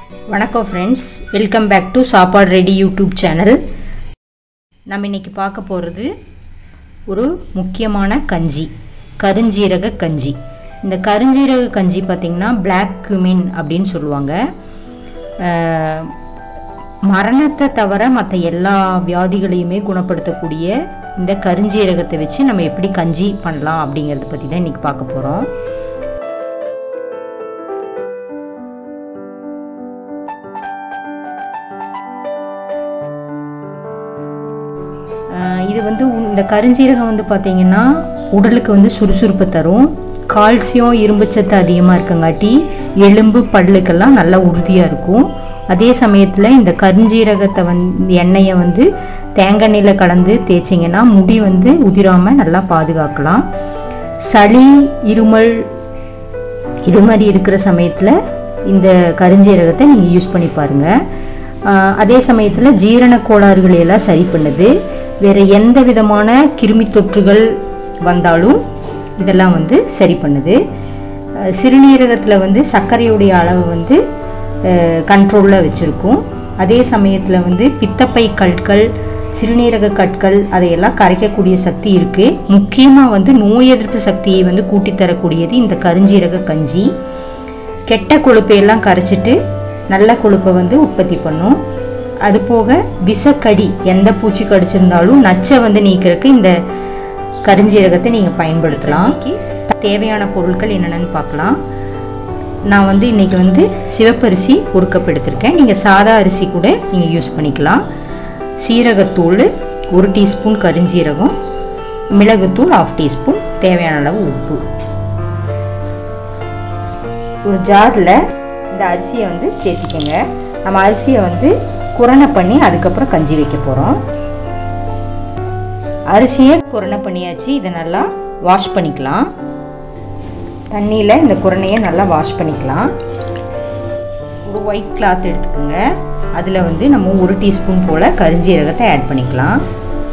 வணக்கம் friends welcome back to Sappadu ready YouTube channel நம்ம இன்னைக்கு பார்க்க போகிறது ஒரு முக்கியமான கஞ்சி கருஞ்சீரக கஞ்சி இந்த கருஞ்சீரக கஞ்சி பார்த்திங்கன்னா பிளாக் cumin அப்படின்னு சொல்லுவாங்க அஹ், மரணத்தை தவிர மற்ற எல்லா வியாதிகளையுமே குணப்படுத்தக்கூடிய இந்த கருஞ்சீரகத்தை வச்சு நம்ம எப்படி கஞ்சி பண்ணலாம் அப்படிங்கிறத பற்றி தான் இன்றைக்கி பார்க்க போகிறோம் ஆஹ் இது வந்து உ- இந்த கருஞ்சீரகம் வந்து பார்த்தீங்கன்னா உடலுக்கு வந்து சுறுசுறுப்பை தரும் கால்சியம் இரும்புச்சத்து அதிகமாக இருக்கங்காட்டி எலும்பு பல்லுக்கெல்லாம் நல்லா உறுதியாக இருக்கும் அதே சமயத்தில் இந்த கருஞ்சீரகத்தை வந்து எண்ணெயை வந்து தேங்காய் எண்ணெயில் கலந்து தேய்ச்சிங்கன்னா முடி வந்து உதிராமல் நல்லா பாதுகாக்கலாம் சளி இருமல் இது மாதிரி இருக்கிற சமயத்தில் இந்த கருஞ்சீரகத்தை நீங்கள் யூஸ் பண்ணி பாருங்கள் ஆஹ் அதே சமயத்தில் ஜீரண கோளாறுகளை எல்லாம் சரி பண்ணுது வேறு எந்த விதமான கிருமி தொற்றுகள் வந்தாலும் இதெல்லாம் வந்து சரி பண்ணுது ஆஹ் சிறுநீரகத்தில் வந்து சர்க்கரையுடைய அளவு வந்து கண்ட்ரோலில் வச்சுருக்கும் அதே சமயத்தில் வந்து பித்தப்பை கற்கள் சிறுநீரக கற்கள் அதையெல்லாம் கரைக்கக்கூடிய சக்தி இருக்குது முக்கியமாக வந்து நோய் எதிர்ப்பு சக்தியை வந்து கூட்டி தரக்கூடியது இந்த கருஞ்சீரக கஞ்சி கெட்ட கொழுப்பை எல்லாம் கரைச்சிட்டு நல்ல கொழுப்பை வந்து உற்பத்தி பண்ணும் அது போக விஷக்கடி எந்த பூச்சி கடிச்சிருந்தாலும் நச்சை வந்து நீக்கிறதுக்கு இந்த கருஞ்சீரகத்தை நீங்கள் பயன்படுத்தலாம் தேவையான பொருட்கள் என்னென்னு பார்க்கலாம் நான் வந்து இன்றைக்கி வந்து சிவப்பரிசி ஒரு கப் எடுத்திருக்கேன் நீங்கள் சாதா அரிசி கூட நீங்கள் யூஸ் பண்ணிக்கலாம் சீரகத்தூள் ஒரு டீஸ்பூன் கருஞ்சீரகம் மிளகுத்தூள் ஆஃப் டீஸ்பூன் தேவையான அளவு உப்பு ஒரு ஜாரில் இந்த அரிசியை வந்து சேர்த்திக்கோங்க நம்ம அரிசியை வந்து குரணை பண்ணி அதுக்கப்புறம் கஞ்சி வைக்க போகிறோம் அரிசியை குரணை பண்ணியாச்சு இதை நல்லா வாஷ் பண்ணிக்கலாம் தண்ணியில் இந்த குரணையை நல்லா வாஷ் பண்ணிக்கலாம் ஒரு ஒயிட் கிளாத் எடுத்துக்கோங்க அதில் வந்து நம்ம ஒரு டீஸ்பூன் போல் கரிஞ்சீரகத்தை ஆட் பண்ணிக்கலாம்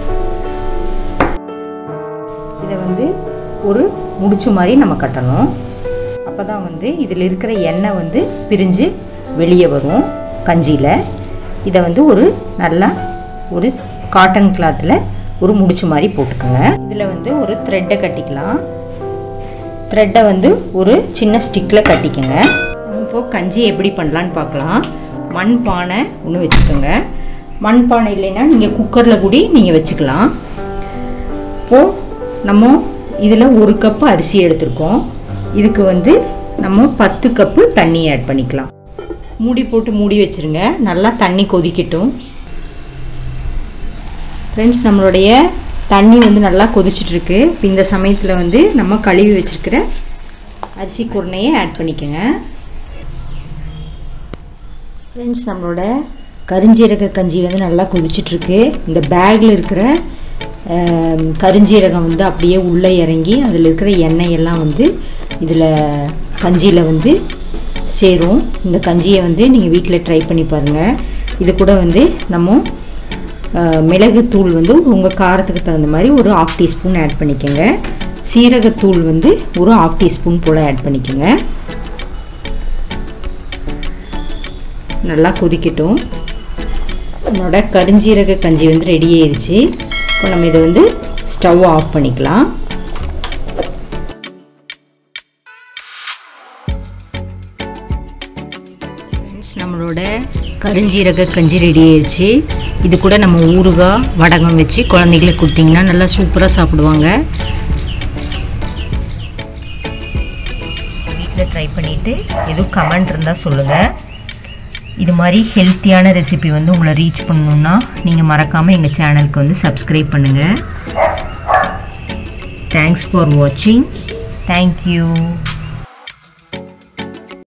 இதை வந்து ஒரு முடிச்சு மாதிரி நம்ம கட்டணும் அப்போ தான் வந்து இதில் இருக்கிற எண்ணெய் வந்து பிரிஞ்சு வெளியே வரும் கஞ்சியில் இதை வந்து ஒரு நல்லா ஒரு காட்டன் கிளாத்தில் ஒரு முடிச்சு மாதிரி போட்டுக்கோங்க இதில் வந்து ஒரு த்ரெட்டை கட்டிக்கலாம் த்ரெட்டை வந்து ஒரு சின்ன ஸ்டிக்கில் கட்டிக்கோங்க இப்போது கஞ்சி எப்படி பண்ணலான்னு பார்க்கலாம் மண் பானை ஒன்று வச்சுக்கோங்க மண் பானை இல்லைன்னா நீங்கள் குக்கரில் கூட நீங்கள் வச்சுக்கலாம் இப்போது நம்ம இதில் ஒரு கப்பு அரிசி எடுத்திருக்கோம் இதுக்கு வந்து நம்ம பத்து கப்பு தண்ணி ஆட் பண்ணிக்கலாம் மூடி போட்டு மூடி வச்சுருங்க நல்லா தண்ணி கொதிக்கட்டும் ஃப்ரெண்ட்ஸ் நம்மளுடைய தண்ணி வந்து நல்லா கொதிச்சிட்ருக்கு இப்போ இந்த சமயத்தில் வந்து நம்ம கழுவி வச்சுருக்கிற அரிசி குருணையை ஆட் பண்ணிக்கோங்க ஃப்ரெண்ட்ஸ் நம்மளோட கருஞ்சீரக கஞ்சி வந்து நல்லா கொதிச்சிட்ருக்கு இந்த பேக்கில் இருக்கிற ஆம், கருஞ்சீரகம் வந்து அப்படியே உள்ளே இறங்கி அதில் இருக்கிற எண்ணெய் எல்லாம் வந்து இதில் கஞ்சியில் வந்து சேரும் இந்த கஞ்சியை வந்து நீங்கள் வீட்டில் ட்ரை பண்ணி பாருங்கள் இது கூட வந்து நம்ம ஆஹ், மிளகுத்தூள் வந்து உங்கள் காரத்துக்கு தகுந்த மாதிரி ஒரு ஆஃப் டீஸ்பூன் ஆட் பண்ணிக்கோங்க சீரகத்தூள் வந்து ஒரு ஆஃப் டீஸ்பூன் போல் ஆட் பண்ணிக்கோங்க நல்லா கொதிக்கட்டும் என்னோட கருஞ்சீரக கஞ்சி வந்து ரெடி ஆயிடுச்சு இப்போ நம்ம இதை வந்து ஸ்டவ் ஆஃப் பண்ணிக்கலாம் ஃப்ரெண்ட்ஸ் நம்மளோட கருஞ்சீரக கஞ்சி ரெடி ஆயிடுச்சு இது கூட நம்ம ஊறுகாய் வடகம் வச்சு குழந்தைங்களுக்கு கொடுத்தீங்கன்னா நல்லா சூப்பராக சாப்பிடுவாங்க வீட்டில் ட்ரை பண்ணிவிட்டு எதுவும் கமெண்ட் இருந்தால் சொல்லுங்கள் இது மாதிரி ஹெல்த்தியான ரெசிபி வந்து உங்களை ரீச் பண்ணணுன்னா நீங்கள் மறக்காமல் எங்கள் சேனலுக்கு வந்து சப்ஸ்கிரைப் பண்ணுங்கள் தேங்க்ஸ் ஃபார் வாட்சிங் தேங்க்யூ